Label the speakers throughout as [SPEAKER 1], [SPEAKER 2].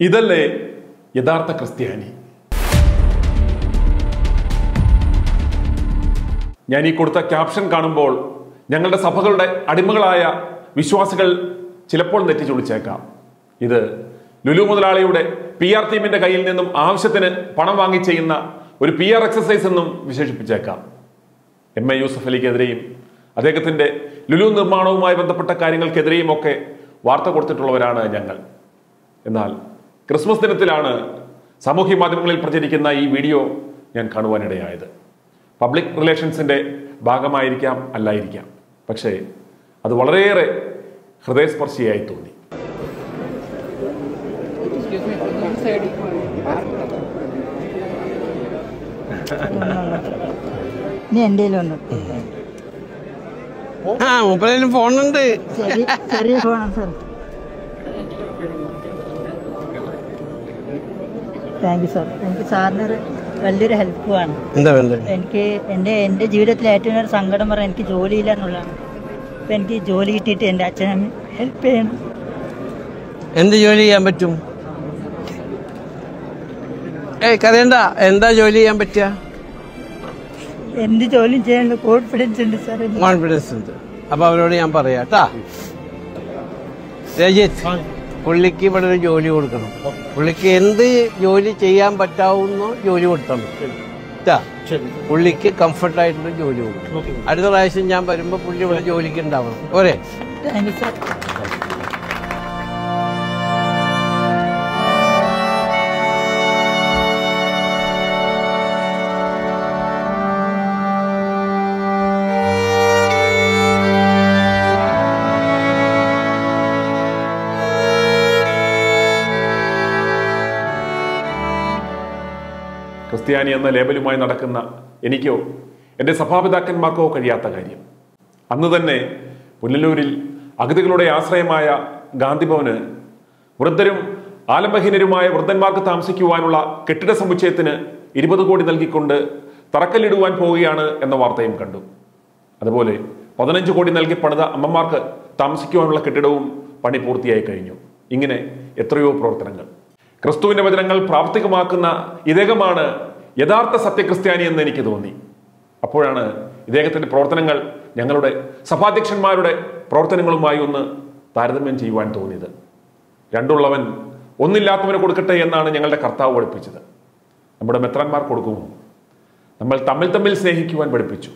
[SPEAKER 1] ഇതല്ലേ യഥാർത്ഥ ക്രിസ്ത്യാനി ഞാൻ ഈ കൊടുത്ത ക്യാപ്ഷൻ കാണുമ്പോൾ ഞങ്ങളുടെ സഭകളുടെ അടിമകളായ വിശ്വാസികൾ ചിലപ്പോൾ നെറ്റിച്ചൊളിച്ചേക്കാം ഇത് ലുലു മുതലാളിയുടെ പി ആർ ടീമിന്റെ കയ്യിൽ നിന്നും ആവശ്യത്തിന് പണം വാങ്ങി ചെയ്യുന്ന ഒരു പി ആർ എക്സസൈസ് എന്നും വിശേഷിപ്പിച്ചേക്കാം എം എ യൂസഫ് അലിക്കെതിരെയും അദ്ദേഹത്തിന്റെ ലുലു നിർമ്മാണവുമായി ബന്ധപ്പെട്ട കാര്യങ്ങൾക്കെതിരെയും ഒക്കെ വാർത്ത കൊടുത്തിട്ടുള്ളവരാണ് ഞങ്ങൾ എന്നാൽ ക്രിസ്മസ് ദിനത്തിലാണ് സാമൂഹ്യ മാധ്യമങ്ങളിൽ പ്രചരിക്കുന്ന ഈ വീഡിയോ ഞാൻ കാണുവാനിടയായത് പബ്ലിക് റിലേഷൻസിന്റെ ഭാഗമായിരിക്കാം അല്ലായിരിക്കാം പക്ഷേ അത് വളരെയേറെ ഹൃദയസ്പർശിയായി തോന്നി
[SPEAKER 2] ഇനി എൻ്റെ കയ്യിലുണ്ട്
[SPEAKER 3] ആ മൂപ്പരേലും ഫോണുണ്ട്
[SPEAKER 2] ചെറിയ ചെറിയ ഫോണാണ് സാർ താങ്ക് യു സാർ എനിക്ക് സാറിനൊരു വലിയൊരു ഹെൽപ്പുമാണ്
[SPEAKER 3] എന്താ വേണ്ടത്
[SPEAKER 2] എനിക്ക് എൻ്റെ എൻ്റെ ജീവിതത്തിൽ ഏറ്റവും ഒരു സങ്കടം പറയാൻ എനിക്ക് ജോലിയില്ല എന്നുള്ളതാണ് അപ്പം എനിക്ക് ജോലി കിട്ടിയിട്ട് എൻ്റെ അച്ഛനും ഹെൽപ്പ് ചെയ്യണം
[SPEAKER 3] എന്ത് ജോലി ചെയ്യാൻ പറ്റും ഏയ് കരയണ്ട എന്താ ജോലി ചെയ്യാൻ പറ്റുക
[SPEAKER 2] എന്ത് ജോലിയും ചെയ്യാനുള്ള കോൺഫിഡൻസ് ഉണ്ട് സാർ എനിക്ക്.
[SPEAKER 3] കോൺഫിഡൻസ് ഉണ്ട് അപ്പൊ അവരോട് ഞാൻ പറയാം കേട്ടാ രജിത്ത് പുള്ളിക്ക് ഇവിടെ ഒരു ജോലി കൊടുക്കണം പുള്ളിക്ക് എന്ത് ജോലി ചെയ്യാൻ പറ്റാവുന്നോ ജോലി കൊടുക്കണം ട്ടാ. പുള്ളിക്ക് കംഫർട്ടായിട്ടുള്ള ജോലി കൊടുക്കണം അടുത്ത പ്രാവശ്യം ഞാൻ വരുമ്പോ പുള്ളി ഇവിടെ ജോലിക്ക് ഉണ്ടാവണം പോരെ
[SPEAKER 2] താങ്ക് യു സാർ
[SPEAKER 1] ക്രിസ്ത്യാനി എന്ന ലേബലുമായി നടക്കുന്ന എനിക്കോ എൻ്റെ സഭാപിതാക്കന്മാർക്കോ കഴിയാത്ത കാര്യം അന്ന് തന്നെ പുനലൂരിൽ അഗതികളുടെ ആശ്രയമായ ഗാന്ധിഭവന് വൃദ്ധരും ആലംബഹീനരുമായ വൃദ്ധന്മാർക്ക് താമസിക്കുവാനുള്ള കെട്ടിട സമുച്ചയത്തിന് ഇരുപത് കോടി നൽകിക്കൊണ്ട് തറക്കല്ലിടുവാൻ പോവുകയാണ് എന്ന വാർത്തയും കണ്ടു അതുപോലെ പതിനഞ്ച് കോടി നൽകി പണിത അമ്മമാർക്ക് താമസിക്കുവാനുള്ള കെട്ടിടവും പണി പൂർത്തിയായി കഴിഞ്ഞു ഇങ്ങനെ എത്രയോ പ്രവർത്തനങ്ങൾ ക്രിസ്തുവിന്റെ വചനങ്ങൾ പ്രാവർത്തികമാക്കുന്ന ഇദ്ദേഹമാണ് യഥാർത്ഥ സത്യക്രിസ്ത്യാനി എന്ന് എനിക്ക് തോന്നി അപ്പോഴാണ് ഇദ്ദേഹത്തിന്റെ പ്രവർത്തനങ്ങൾ ഞങ്ങളുടെ സഭാധ്യക്ഷന്മാരുടെ പ്രവർത്തനങ്ങളുമായി ഒന്ന് താരതമ്യം ചെയ്യുവാൻ തോന്നിയത് രണ്ടുള്ളവൻ ഒന്നില്ലാത്തവന് കൊടുക്കട്ടെ എന്നാണ് ഞങ്ങളുടെ കർത്താവ് പഠിപ്പിച്ചത് നമ്മുടെ മെത്രാന്മാർ കൊടുക്കുമോ നമ്മൾ തമ്മിൽ തമ്മിൽ സ്നേഹിക്കുവാൻ പഠിപ്പിച്ചു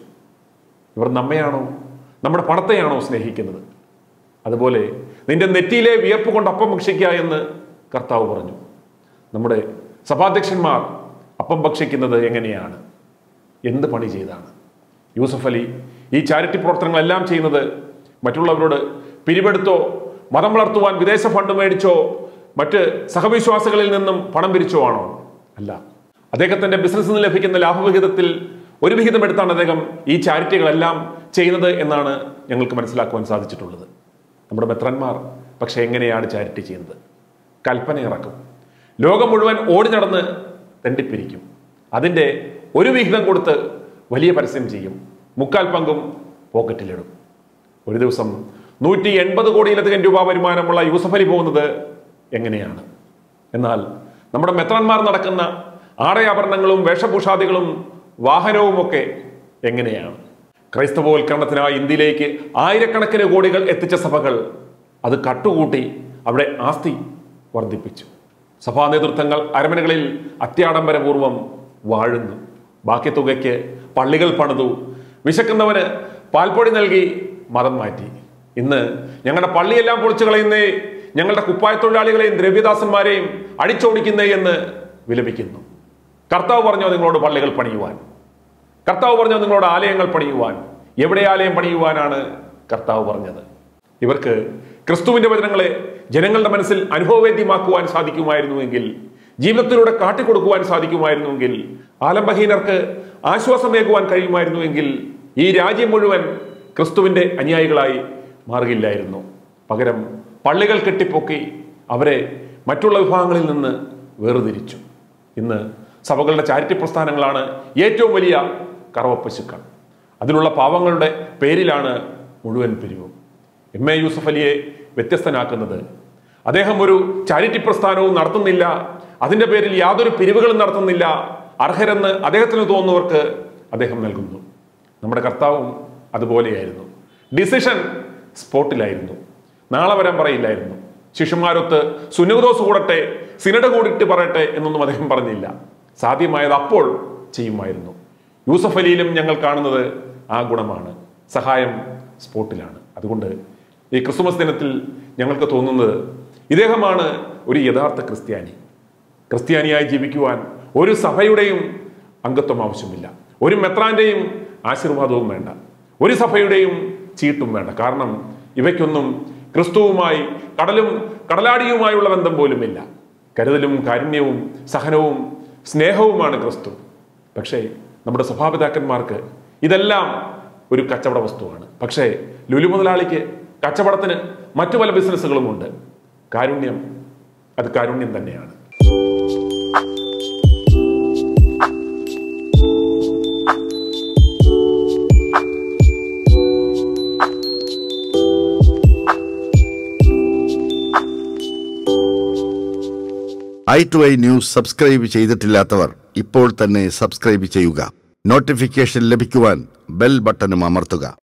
[SPEAKER 1] ഇവർ നമ്മയാണോ നമ്മുടെ പണത്തെയാണോ സ്നേഹിക്കുന്നത് അതുപോലെ നിന്റെ നെറ്റിയിലെ വിയർപ്പ് കൊണ്ട് അപ്പം ഭക്ഷിക്കുക എന്ന് കർത്താവ് പറഞ്ഞു നമ്മുടെ സഭാധ്യക്ഷന്മാർ അപ്പം ഭക്ഷിക്കുന്നത് എങ്ങനെയാണ് എന്ത് പണി ചെയ്താണ് യൂസഫ് അലി ഈ ചാരിറ്റി പ്രവർത്തനങ്ങളെല്ലാം ചെയ്യുന്നത് മറ്റുള്ളവരോട് പിരിവെടുത്തോ മതം വളർത്തുവാൻ വിദേശ ഫണ്ട് മേടിച്ചോ മറ്റ് സഹവിശ്വാസികളിൽ നിന്നും പണം പിരിച്ചോ ആണോ അല്ല അദ്ദേഹത്തിന്റെ ബിസിനസ്സിൽ നിന്ന് ലഭിക്കുന്ന ലാഭവിഹിതത്തിൽ ഒരു വിഹിതം എടുത്താണ് അദ്ദേഹം ഈ ചാരിറ്റികളെല്ലാം ചെയ്യുന്നത് എന്നാണ് ഞങ്ങൾക്ക് മനസ്സിലാക്കുവാൻ സാധിച്ചിട്ടുള്ളത് നമ്മുടെ മെത്രന്മാർ പക്ഷെ എങ്ങനെയാണ് ചാരിറ്റി ചെയ്യുന്നത് കൽപ്പന ഇറക്കും ലോകം മുഴുവൻ ഓടി നടന്ന് തെണ്ടിപ്പിരിക്കും അതിൻ്റെ ഒരു വിഹിതം കൊടുത്ത് വലിയ പരസ്യം ചെയ്യും മുക്കാൽ പങ്കും പോക്കറ്റിലിടും ഒരു ദിവസം നൂറ്റി എൺപത് കോടിയിലധികം രൂപ വരുമാനമുള്ള യൂസഫ് അലി പോകുന്നത് എങ്ങനെയാണ് എന്നാൽ നമ്മുടെ മെത്രാന്മാർ നടക്കുന്ന ആടയാഭരണങ്ങളും വേഷഭൂഷാദികളും വാഹനവുമൊക്കെ എങ്ങനെയാണ് ക്രൈസ്തവവൽക്കരണത്തിനായി ഇന്ത്യയിലേക്ക് ആയിരക്കണക്കിന് കോടികൾ എത്തിച്ച സഭകൾ അത് കട്ടുകൂട്ടി അവിടെ ആസ്തി വർദ്ധിപ്പിച്ചു സഭാ നേതൃത്വങ്ങൾ അരമനകളിൽ അത്യാഡംബരപൂർവം വാഴുന്നു ബാക്കി തുകയ്ക്ക് പള്ളികൾ പണിതു വിശക്കുന്നവന് പാൽപ്പൊടി നൽകി മതം മാറ്റി ഇന്ന് ഞങ്ങളുടെ പള്ളിയെല്ലാം പൊളിച്ചു കളയുന്നേ ഞങ്ങളുടെ കുപ്പായ തൊഴിലാളികളെയും ദ്രവ്യദാസന്മാരെയും അടിച്ചോടിക്കുന്നേ എന്ന് വിലപിക്കുന്നു കർത്താവ് പറഞ്ഞോ നിങ്ങളോട് പള്ളികൾ പണിയുവാൻ കർത്താവ് പറഞ്ഞോ നിങ്ങളോട് ആലയങ്ങൾ പണിയുവാൻ എവിടെ ആലയം പണിയുവാനാണ് കർത്താവ് പറഞ്ഞത് ഇവർക്ക് ക്രിസ്തുവിന്റെ വചനങ്ങളെ ജനങ്ങളുടെ മനസ്സിൽ അനുഭവവേദ്യമാക്കുവാൻ സാധിക്കുമായിരുന്നുവെങ്കിൽ ജീവിതത്തിലൂടെ കാട്ടിക്കൊടുക്കുവാൻ സാധിക്കുമായിരുന്നുവെങ്കിൽ ആലംബഹീനർക്ക് ആശ്വാസമേകുവാൻ കഴിയുമായിരുന്നുവെങ്കിൽ ഈ രാജ്യം മുഴുവൻ ക്രിസ്തുവിന്റെ അനുയായികളായി മാറുകയില്ലായിരുന്നു പകരം പള്ളികൾ കെട്ടിപ്പൊക്കി അവരെ മറ്റുള്ള വിഭാഗങ്ങളിൽ നിന്ന് വേർതിരിച്ചു ഇന്ന് സഭകളുടെ ചാരിറ്റി പ്രസ്ഥാനങ്ങളാണ് ഏറ്റവും വലിയ കറവപ്പശുക്കൾ അതിലുള്ള പാവങ്ങളുടെ പേരിലാണ് മുഴുവൻ പിരിവും എം എ യൂസഫ് അലിയെ വ്യത്യസ്തനാക്കുന്നത് അദ്ദേഹം ഒരു ചാരിറ്റി പ്രസ്ഥാനവും നടത്തുന്നില്ല അതിന്റെ പേരിൽ യാതൊരു പിരിവുകളും നടത്തുന്നില്ല അർഹരെന്ന് അദ്ദേഹത്തിന് തോന്നുന്നവർക്ക് അദ്ദേഹം നൽകുന്നു നമ്മുടെ കർത്താവും അതുപോലെയായിരുന്നു ഡിസിഷൻ സ്പോട്ടിലായിരുന്നു നാളെ വരാൻ പറയില്ലായിരുന്നു ശിഷ്യന്മാരൊത്ത് സുനൂദോസ് കൂടട്ടെ സിനഡ് കൂടിയിട്ട് പറയട്ടെ എന്നൊന്നും അദ്ദേഹം പറഞ്ഞില്ല സാധ്യമായത് അപ്പോൾ ചെയ്യുമായിരുന്നു യൂസഫ് അലിയിലും ഞങ്ങൾ കാണുന്നത് ആ ഗുണമാണ് സഹായം സ്പോട്ടിലാണ് അതുകൊണ്ട് ഈ ക്രിസ്തുമസ് ദിനത്തിൽ ഞങ്ങൾക്ക് തോന്നുന്നത് ഇദ്ദേഹമാണ് ഒരു യഥാർത്ഥ ക്രിസ്ത്യാനി ക്രിസ്ത്യാനിയായി ജീവിക്കുവാൻ ഒരു സഭയുടെയും അംഗത്വം ആവശ്യമില്ല ഒരു മെത്രാന്റെയും ആശീർവാദവും വേണ്ട ഒരു സഭയുടെയും ചീട്ടും വേണ്ട കാരണം ഇവയ്ക്കൊന്നും ക്രിസ്തുവുമായി കടലും കടലാടിയുമായുള്ള ബന്ധം പോലുമില്ല കരുതലും കാരുണ്യവും സഹനവും സ്നേഹവുമാണ് ക്രിസ്തു പക്ഷേ നമ്മുടെ സഭാപിതാക്കന്മാർക്ക് ഇതെല്ലാം ഒരു കച്ചവട വസ്തുവാണ് പക്ഷേ ലുലു മുതലാളിക്ക് കച്ചവടത്തിന് മറ്റു പല ബിസിനസ്സുകളുമുണ്ട് കാരുണ്യം അത് കാരുണ്യം തന്നെയാണ്
[SPEAKER 4] eye to eye news subscribe ചെയ്തിട്ടില്ലാത്തവർ ഇപ്പോൾ തന്നെ സബ്സ്ക്രൈബ് ചെയ്യുക നോട്ടിഫിക്കേഷൻ ലഭിക്കുവാൻ ബെൽ ബട്ടണും അമർത്തുക